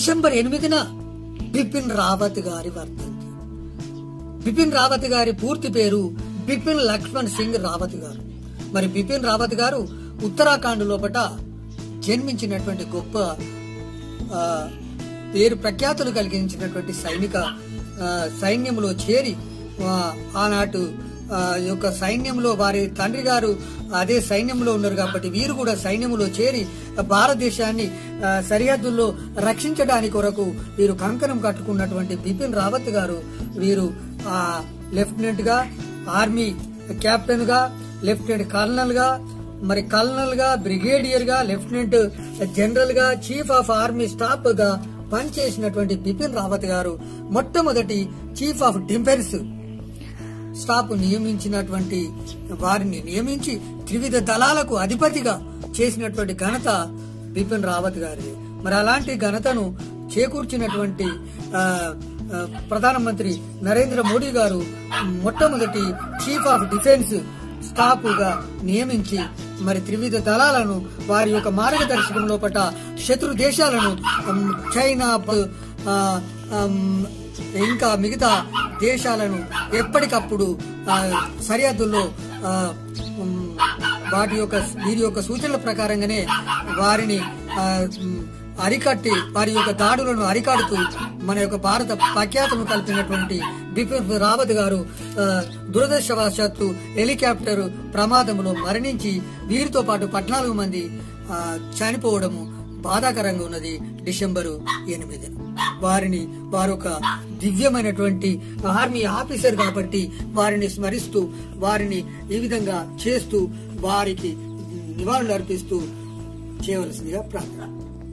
December ఎనిమిదిన బిపిన్ రావత్ గారి వర్ధంతి బిపిన్ రావత్ గారి పూర్తి పేరు బిపిన్ లక్ష్మణ్ సింగ్ రావత్ గారు మరి బిపిన్ రావత్ గారు ఉత్తరాఖండ్ లోపట జన్మించినటువంటి గొప్ప ఆ, పేరు ప్రఖ్యాతులు కలిగించినటువంటి సైనిక ఆ, సైన్యంలో చేరి ఆ, ఆనాటు ఆ, యొక్క సైన్యంలో వారి తండ్రి గారు అదే సైన్యంలో ఉన్నారు కాబట్టి వీరు కూడా సైన్యంలో చేరి భారతదేశాన్ని ఆ, సరిహద్దుల్లో రక్షించడానికి కొరకు వీరు కంకణం కట్టుకున్నటువంటి బిపిన్ రావత్ గారు వీరు ఆ, లెఫ్టినెంట్ గా ఆర్మీ కెప్టెన్ గా లెఫ్టినెంట్ కల్నల్ గా మరి కల్నల్ గా బ్రిగేడియర్ గా లెఫ్టినెంట్ జనరల్ గా చీఫ్ ఆఫ్ ఆర్మీ స్టాఫ్ గా పనిచేసినటువంటి బిపిన్ రావత్ గారు మొట్టమొదటి చీఫ్ ఆఫ్ డిఫెన్స్ స్టాఫ్ నియమించినటువంటి వారిని నియమించి త్రివిధ దళాలకు అధిపతిగా చేసినటువంటి ఘనత బిపిన్ రావత్ గారిది మరి అలాంటి ఘనతను చేకూర్చినటువంటి ఆ, ఆ, ప్రధానమంత్రి నరేంద్ర మోడీ గారు మొట్టమొదటి చీఫ్ ఆఫ్ డిఫెన్స్ స్టాఫ్ గా నియమించి మరి త్రివిధ దళాలను వారి యొక్క మార్గదర్శకం లోపట శత్రు దేశాలను ఉమ్, చైనా ప- ఆ, ఉమ్, ఇంకా మిగతా దేశాలను ఎప్పటికప్పుడు ఆ, సరిహద్దుల్లో ఆ, ఉమ్, వాటి యొక్క వీరి యొక్క సూచనల ప్రకారంగానే వారిని ఆ, ఉమ్, అరికట్టి వారి యొక్క దాడులను అరికడుతూ మన యొక్క భారత ప్రఖ్యాతను కలిపినటువంటి బిపిన్ రావత్ గారు ఆ, దురదృష్టవశాత్తు హెలికాప్టర్ ప్రమాదంలో మరణించి వీరితో పాటు పద్నాలుగు మంది ఆ, చనిపోవడము బాధాకరంగా ఉన్నది డిసెంబరు ఎనిమిదిన వారిని వారొక దివ్యమైనటువంటి ఆర్మీ ఆఫీసర్ కాబట్టి వారిని స్మరిస్తూ వారిని ఈ విధంగా చేస్తూ వారికి నివాళులు అర్పిస్తూ చేయవలసిందిగా ప్రార్థన